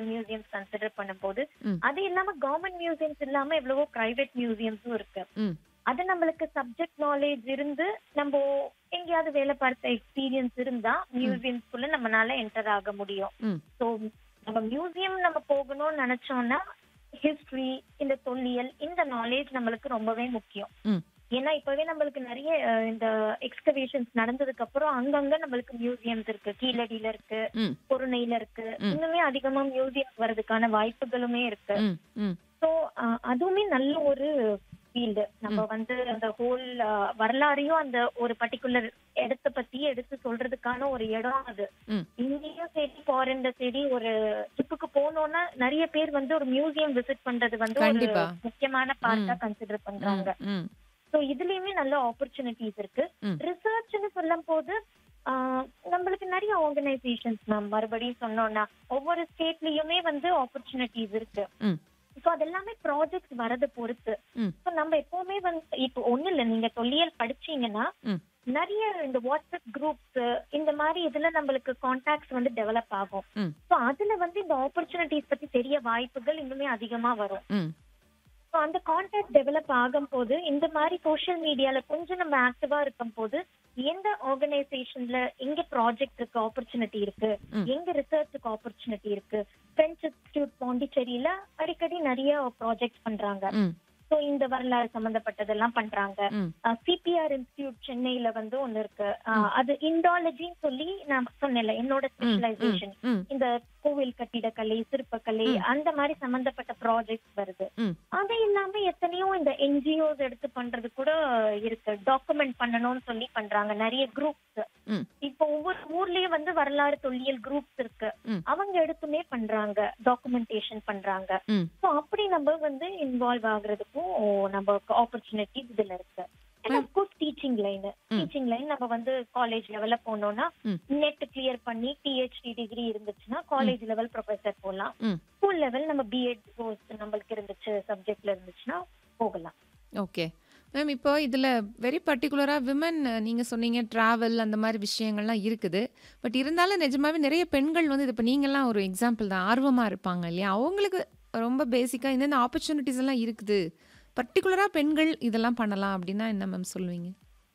இருக்கு museums consider பண்ணும்போது ம். அது இல்லாம கவர்மெண்ட் மியூசியம்ஸ் இல்லாம எவ்வளவோ பிரைவேட் மியூசியம்ஸும் இருக்கு ம் அது நம்மளுக்கு சப்ஜெக்ட் நாலேஜ் இருந்து நம்ம எங்கேயாவது வேலை பார்த்த எக்ஸ்பீரியன்ஸ் இருந்தா மியூசியம்ஸ்குள்ள நம்மனால என்டர் ஆக முடியும் ம் ஸோ நம்ம மியூசியம் நம்ம போகணும்னு நினைச்சோம்னா ஹிஸ்டரி இந்த தொல்லியல் இந்த நாலேஜ் நம்மளுக்கு ரொம்பவே முக்கியம் ம் ஏன்னா இப்பவே நம்மளுக்கு நிறைய அஹ், இந்த எக்ஸ்கவேஷன்ஸ் நடந்ததுக்கு அப்புறம் அங்கங்க நம்மளுக்கு மியூசியம்ஸ் இருக்கு கீழடியில இருக்கு ம் பொருணையில இருக்கு இன்னுமே அதிகமா மியூசியம் வர்றதுக்கான வாய்ப்புகளுமே இருக்கு ம் ம் ஸோ அதுவுமே நல்ல ஒரு ஃபீல்டு நம்ம வந்து அந்த ஹோல் வரலாறையும் அந்த ஒரு பர்டிகுலர் இடத்த பத்தி எடுத்து சொல்றதுக்கான ஒரு இடம் அது ம் இங்கேயும் சரி ஃபாரின்ல சரி ஒரு ட்ரிப்புக்கு போனோம்னா நிறைய பேர் வந்து ஒரு மியூசியம் விசிட் பண்றது வந்து ஒரு கண்டிப்பா. முக்கியமான பார்ட்டா கன்சிடர் பண்றாங்க ம் சோ இதுலயுமே நல்ல ஆப்பர்ச்சுனிட்டிஸ் இருக்கு ம். ரிசர்ச்னு சொல்லும் போது ஆஹ், நம்மளுக்கு நிறைய ஆர்கனைசேஷன்ஸ் மேம் மறுபடியும் சொன்னோம்னா ஒவ்வொரு ஸ்டேட்லயுமே வந்து ஆப்பர்ச்சுனிட்டிஸ் இருக்கு ம் ஸோ அதெல்லாமே ப்ராஜெக்ட்ஸ் வரதை பொறுத்து ம் ஸோ நம்ம எப்பவுமே வந்து இப்போ ஒண்ணு இல்ல நீங்க தொல்லியல் படிச்சீங்கன்னா ம் நிறைய இந்த வாட்ஸ்அப் குரூப்ஸ் இந்த மாதிரி இதுல நம்மளுக்கு கான்டாக்ட்ஸ் வந்து டெவலப் ஆகும் ம் ஸோ அதுல வந்து இந்த ஆப்பர்ச்சுனிட்டிஸ் பத்தி தெரிய வாய்ப்புகள் இன்னுமே அதிகமா வரும் ம் ஸோ அந்த கான்டாக்ட் டெவலப் ஆகும் போது இந்த மாதிரி சோஷியல் மீடியால கொஞ்சம் நம்ம ஆக்டிவா இருக்கும் போது எந்த ஆர்கனைசேஷன்ல எங்க ப்ராஜெக்ட் இருக்கு ஆப்பர்ச்சுனிட்டி இருக்கு ம். எங்க ரிசர்ச்சுக்கு ஆப்பர்ச்சுனிட்டி இருக்கு பிரெஞ்ச் இன்ஸ்டியூட் பாண்டிச்சேரியில அடிக்கடி நிறைய ப்ராஜெக்ட்ஸ் பண்றாங்க ம் ஸோ இந்த வரலாறு சம்பந்தப்பட்டதெல்லாம் பண்றாங்க ம் சிபிஆர் இன்ஸ்டியூட் சென்னையில வந்து ஒண்ணு இருக்கு அஹ், அது இண்டாலஜின்னு சொல்லி நான் சொன்னேன்ல என்னோட ஸ்பெஷலைசேஷன் ம் இந்த கோவில் கட்டிடக்கலை சிற்பக்கலை அந்த மாதிரி சம்பந்தப்பட்ட ப்ராஜெக்ட்ஸ் வருது ம் அது இல்லாம எத்தனையோ இந்த என்ஜிஓஸ் எடுத்து பண்றது கூட இருக்கு டாக்குமெண்ட் பண்ணணும்னு சொல்லி பண்றாங்க நிறைய குரூப்ஸ் ம் இப்போ ஒவ்வொரு ஊர்லயும் வந்து வரலாறு தொல்லியல் குரூப்ஸ் இருக்கு ம். அவங்க எடுத்துமே பண்றாங்க டாக்குமெண்டேஷன் பண்றாங்க ம் ஸோ அப்படி நம்ம வந்து இன்வால்வ் ஆகுறதுக்கும் நமக்கு ஆப்பர்ச்சுனிட்டிஸ் இதுல இருக்கு and of course teaching line teaching line நம்ம வந்து காலேஜ் லெவல்ல போனோம்னா ம். நெட் கிளியர் பண்ணி பிஹெச்டி டிகிரி இருந்துச்சுன்னா காலேஜ் லெவல் ப்ரொஃபசர் போகலாம் ம் ஸ்கூல் லெவல் நம்ம பிஎட் கோர்ஸ் நம்மளுக்கு இருந்துச்சு சப்ஜெக்ட்ல இருந்துச்சுன்னா போகலாம் ஓகே மேம் இப்போ இதில் வெரி பர்டிகுலராக விமன் நீங்கள் சொன்னீங்க ட்ராவல் அந்த மாதிரி விஷயங்கள்லாம் இருக்குது பட் இருந்தாலும் நிஜமாவே நிறைய பெண்கள் வந்து இது இப்போ நீங்கள்லாம் ஒரு எக்ஸாம்பிள் தான் ஆர்வமாக இருப்பாங்க இல்லையா அவங்களுக்கு ரொம்ப பேசிக்காக இந்தந்த ஆப்பர்ச்சுனிட்டிஸ் எல்லாம் இருக்குது பர்டிகுலராக பெண்கள் இதெல்லாம் பண்ணலாம் அப்படின்னா என்ன மேம் சொல்லுவீங்க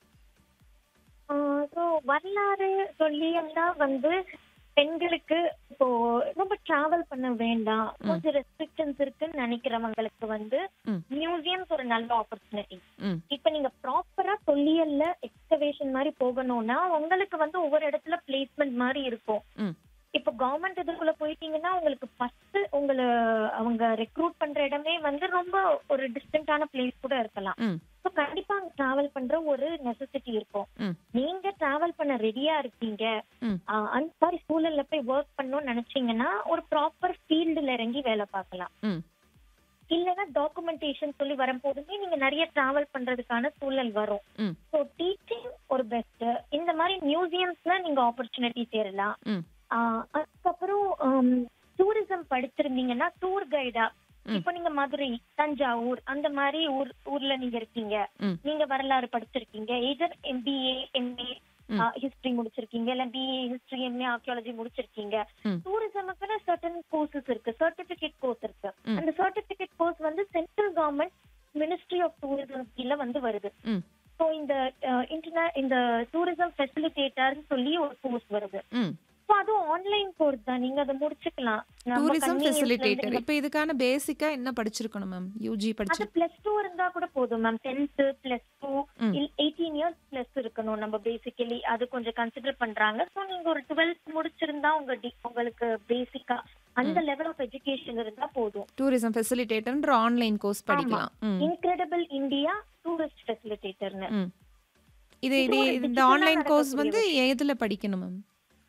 ஸோ வரலாறு சொல்லியெல்லாம் வந்து பெண்களுக்கு இப்போ ரொம்ப டிராவல் பண்ண வேண்டாம் கொஞ்சம் ரெஸ்ட்ரிக்ஷன்ஸ் இருக்குன்னு நினைக்கிறவங்களுக்கு வந்து ம். மியூசியம்ஸ் ஒரு நல்ல ஆப்பர்ச்சுனிட்டி ம் இப்ப நீங்க ப்ராப்பரா தொல்லியல்ல எக்ஸ்கவேஷன் மாதிரி போகணும்னா உங்களுக்கு வந்து ஒவ்வொரு இடத்துல பிளேஸ்மெண்ட் மாதிரி இருக்கும் ம் இப்போ கவர்மெண்ட் இதுக்குள்ள போயிட்டீங்கன்னா உங்களுக்கு ஃபர்ஸ்ட் உங்களை அவங்க ரெக்ரூட் பண்ற இடமே வந்து ரொம்ப ஒரு டிஸ்டன்டான பிளேஸ் கூட இருக்கலாம் ம் ஸோ கண்டிப்பா அங்க டிராவல் பண்ற ஒரு நெசசிட்டி இருக்கும் ம் நீங்க டிராவல் பண்ண ரெடியா இருக்கீங்க ம் ஆஹ் அந்த மாதிரி சூழல்ல போய் ஒர்க் பண்ணணும்னு நினைச்சீங்கன்னா ஒரு ப்ராப்பர் ஃபீல்டுல இறங்கி வேலை பார்க்கலாம் ம் இல்லைன்னா டாக்குமெண்டேஷன் சொல்லி வரும்போதுமே நீங்க நிறைய டிராவல் பண்றதுக்கான சூழல் வரும் ம் ஸோ டீச்சிங் ஒரு பெஸ்ட் இந்த மாதிரி மியூசியம்ஸ்ல நீங்க ஆப்பர்ச்சுனிட்டி சேரலாம் ம் ஆஹ் அதுக்கப்புறம் டூரிசம் படிச்சிருந்தீங்கன்னா டூர் கைடா இப்போ நீங்க மதுரை தஞ்சாவூர் அந்த மாதிரி ஊர் ஊர்ல நீங்க இருக்கீங்க ம் நீங்க வரலாறு படிச்சிருக்கீங்க எதர் எம்பிஏ எம்ஏ ம். ஹிஸ்டரி முடிச்சிருக்கீங்க இல்ல பிஏ ஹிஸ்டரி எம்ஏ ஆர்கியாலஜி முடிச்சிருக்கீங்க ம். டூரிசமுக்குன்னு சர்டன் கோர்சஸ் இருக்கு சர்டிபிகேட் கோர்ஸ் இருக்கு ம். அந்த சர்டிபிகேட் கோர்ஸ் வந்து central government ministry of tourism கீழ வந்து வருது ம் ஸோ இந்த இன்டர்நெட் இந்த டூரிசம் ஃபெசிலிட்டேட்டர்னு சொல்லி ஒரு கோர்ஸ் வருது ம் ஸோ அதுவும் ஆன்லைன் கோர்ஸ் தான் நீங்க அதை முடிச்சுக்கலாம் நம்ம டூரிசம் convenience ல இருந்து ஃபெசிலிட்டேட்டர் நீங்க- இப்போ இதுக்கான பேசிக்காக என்ன படிச்சிருக்கணும் மேம் யூஜி அது படிச்சு பிளஸ் டூ இருந்தா கூட போதும் மேம் டென்த் பிளஸ் டூ ம். எயிட்டீன் இயர்ஸ் பிளஸ் இருக்கணும் நம்ம பேசிக்கலி அது கொஞ்சம் கன்சிடர் பண்றாங்க ஸோ நீங்க ஒரு டுவெல்த் முடிச்சிருந்தா உங்க டி- உங்களுக்கு பேசிக்கா அந்த லெவல் ஆஃப் எஜுகேஷன் இருந்தா போதும் டூரிசம் ஃபெசிலிட்டேட்டர்ன்ற ஆன்லைன் கோர்ஸ் படிக்கலாம் ம் இன்கிரெடிபிள் இந்தியா டூரிஸ்ட் ஃபெசிலிட்டேட்டர்னு ம் இது இது இது ஒரு இந்த digital-ஆ ஆன்லைன் கோர்ஸ் வந்து நடக்கக்கூடிய எதுல படிக்கணும் மேம்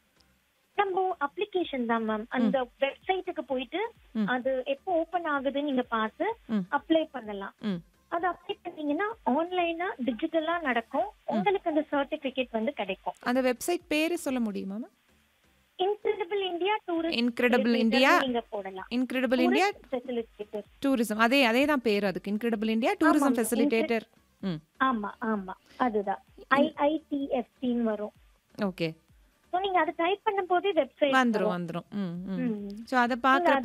நம்ம அப்ளிகேஷன் தான் மேம் அந்த வெப்சைட்டுக்கு போயிட்டு ம். அது எப்போ ஓபன் ஆகுதுன்னு நீங்க பார்த்து ம். அப்ளை பண்ணலாம் ம் அது அப்ளை பண்ணீங்கன்னா ஆன்லைனா டிஜிட்டலா நடக்கும் உங்களுக்கு அந்த சர்டிபிகேட் வந்து கிடைக்கும் அந்த வெப்சைட் பேரு சொல்ல முடியுமா ma'am incredible India tourist incredible India நீங்க போடலாம் இன்கிரெடிபிள் இந்தியா ஃபெசிலிட்டேட்டர் டூரிசம் அதே அதே தான் பேர் அதுக்கு இன்கிரெடிபிள் இந்தியா டூரிசம் ஃபெசிலிட்டேட்டர் ம் ஆமா ஆமா அதுதான் ஐஐடிஎஃப்டின்னு வரும் ஓகே ஸோ நீங்க அதை டைப் பண்ணும் போதே வெப்சைட் வந்துரும் வந்துரும் ம் ம் ம் ஸோ அதை பார்க்குறப்ப